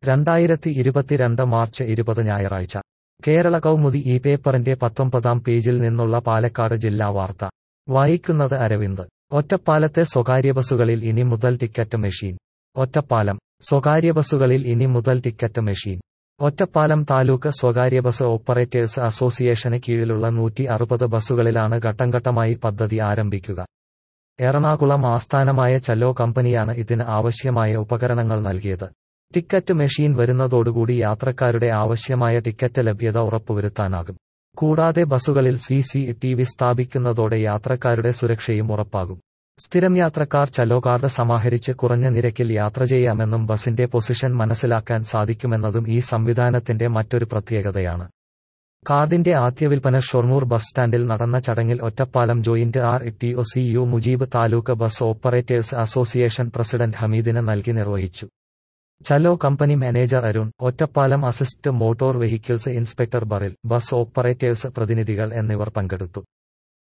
രണ്ടായിരത്തി ഇരുപത്തിരണ്ട് മാർച്ച് ഇരുപത് ഞായറാഴ്ച കേരള കൗമുദി ഈ പേപ്പറിന്റെ പത്തൊമ്പതാം പേജിൽ നിന്നുള്ള പാലക്കാട് ജില്ലാ വാർത്ത വായിക്കുന്നത് അരവിന്ദ് ഒറ്റപ്പാലത്തെ സ്വകാര്യ ബസുകളിൽ ഇനി മുതൽ ടിക്കറ്റ് മെഷീൻ ഒറ്റപ്പാലം സ്വകാര്യ ബസുകളിൽ ഇനി മുതൽ ടിക്കറ്റ് മെഷീൻ ഒറ്റപ്പാലം താലൂക്ക് സ്വകാര്യ ബസ് ഓപ്പറേറ്റേഴ്സ് അസോസിയേഷന് കീഴിലുള്ള നൂറ്റി അറുപത് ബസുകളിലാണ് ഘട്ടംഘട്ടമായി പദ്ധതി ആരംഭിക്കുക എറണാകുളം ആസ്ഥാനമായ ചല്ലോ കമ്പനിയാണ് ഇതിന് ആവശ്യമായ ഉപകരണങ്ങൾ നൽകിയത് ടിക്കറ്റ് മെഷീൻ വരുന്നതോടുകൂടി യാത്രക്കാരുടെ ആവശ്യമായ ടിക്കറ്റ് ലഭ്യത ഉറപ്പുവരുത്താനാകും കൂടാതെ ബസുകളിൽ സി സി ടി വി സ്ഥാപിക്കുന്നതോടെ യാത്രക്കാരുടെ സുരക്ഷയും ഉറപ്പാകും സ്ഥിരം യാത്രക്കാർ ചലോ കാർഡ് സമാഹരിച്ച് കുറഞ്ഞ നിരക്കിൽ യാത്ര ചെയ്യാമെന്നും ബസിന്റെ പൊസിഷൻ മനസ്സിലാക്കാൻ സാധിക്കുമെന്നതും ഈ സംവിധാനത്തിന്റെ മറ്റൊരു പ്രത്യേകതയാണ് കാർഡിന്റെ ആദ്യ വിൽപ്പന ഷൊർണൂർ ബസ് സ്റ്റാൻഡിൽ നടന്ന ചടങ്ങിൽ Ottapalam joint R T O C U Mujeeb taluk bus operators association president ഹമീദിന് നൽകി നിർവഹിച്ചു Chalo company manager Arun Ottapalam assist motor vehicles inspector ബറിൽ ബസ് ഓപ്പറേറ്റേഴ്സ് പ്രതിനിധികൾ എന്നിവർ പങ്കെടുത്തു